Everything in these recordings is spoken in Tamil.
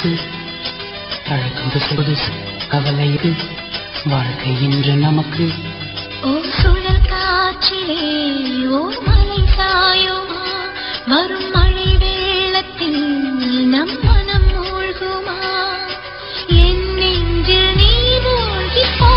புதுசு அழைக்கும் திசை புதுசு கவலை இது வாழ்க்கை இன்று நமக்கு ஓர் சுழல் காற்றிலே ஓர் மலை சாயுமா வரும் மழை வெள்ளத்தில் நம் மனம் மூழ்குமா என் நெஞ்சில் நீ மூழ்கிப் போ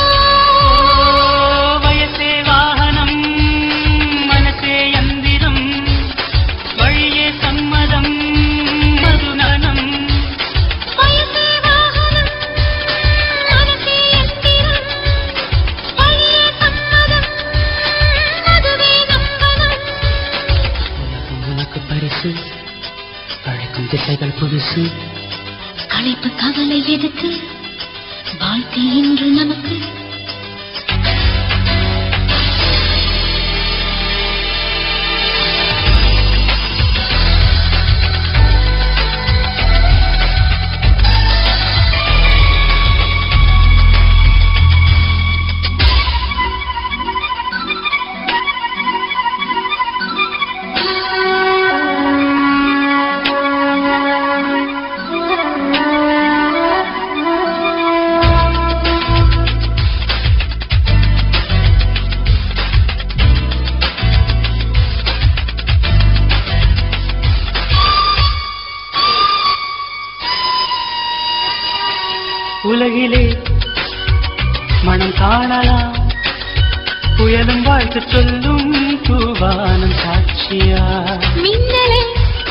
வயசே வாகனம் மனசே யந்திரம் வழியே சம்மதம் மதுநனம் வயசே வாகனம் மனசே எந்திரம் வழியே சம்மதம் அதுவே நம்பனம் உலகம் உனக்கு பரிசு அழைக்கும் திசைகள் புதுசு களைப்பு கவலை எதுக்கு வாழ்க்கை இன்று நமக்கு உலகிலே மனம் காணலாம் புயலும் வாழ்த்து சொல்லும் தூவானம் சாட்சியா மின்னலே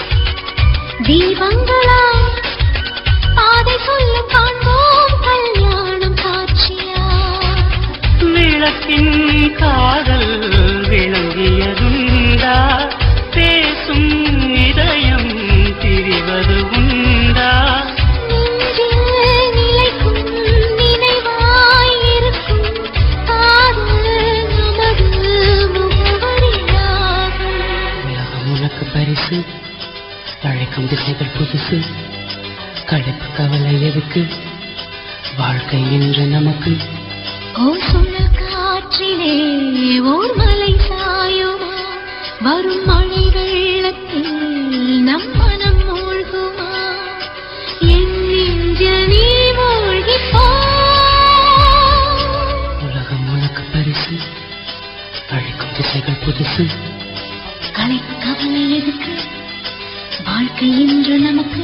தீபங்களா பாதை சொல்லும் காண்போம் கல்யாணம் காட்சியா விளக்கின் காதல் விளங்கியதுண்டா பேசும் இதயம் திரிவது உண்டா நெஞ்சில் நிலைக்கும் நினைவாய் இருக்கும் காதல் நமது முகவரியாகும் உலகம் உனக்கு பரிசு அழைக்கும் திசைகள் புதுசு களைப்பு கவலை எதுக்கு வாழ்க்கை இன்று நமக்கு ஓர் சுழல் காற்றிலே ஓர் மலை சாயுமா வரும் மழை வெள்ளத்தில் நம் மனம் மூழ்குமா என் நெஞ்சில் நீ மூழ்கிப் போ உலகம் உனக்கு பரிசு அழைக்கும் திசைகள் புதுசு களைப்பு கவலை எதுக்கு வாழ்க்கை இன்று நமக்கு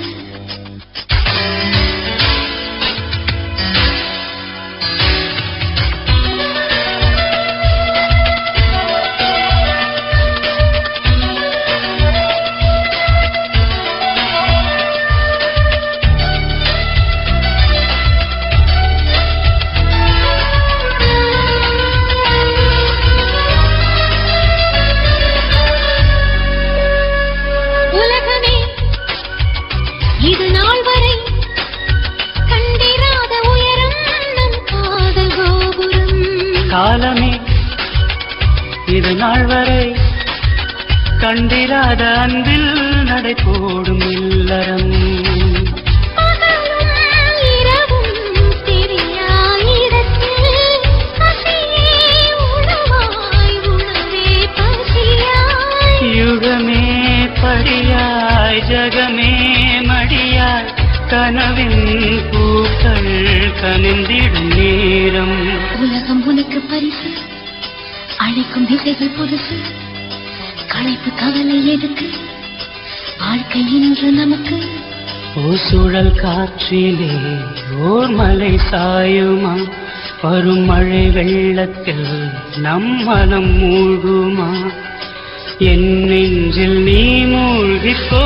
உலகமே இது நாள் வரை கண்டிராத உயரம் நம் காதல் கோபுரம் காலமே இது நாள் வரை கண்டிராத அன்பில் நடை போடும் இல்லறம் பகலும் இரவும் தெரியா இடத்தில் பசியே உணவாய் உணவே பசியாய் யுகமே படியாய் ஜகமே மடியாய் கனவின் பூக்கள் கனிந்திடும் நேரம் உலகம் உனக்கு பரிசு அழைக்கும் திசைகள் புதுசு களைப்பு கவலை எதுக்கு வாழ்க்கை இன்று நமக்கு ஓ சுழல் காற்றிலே ஓர் மலை சாயுமா வரும் மழை வெள்ளத்தில் நம் மனம் மூழ்குமா என் நெஞ்சில் நீ மூழ்கிப்போ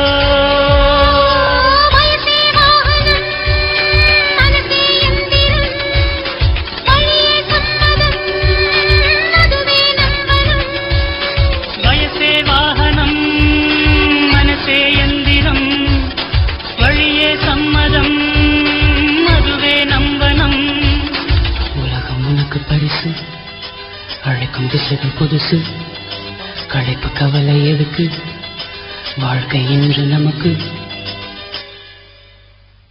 வயசே வாகனம், மனசே எந்திரம், வழியே சம்மதம், அதுவே நம்பனம். வயசே வாகனம் மனசே எந்திரம் வழியே சம்மதம் அதுவே நம்பனம் உலகம் உனக்கு பரிசு அழைக்கும் திசைகள் புதுசு களைப்பு கவலை எதுக்கு வாழ்க்கை இன்று நமக்கு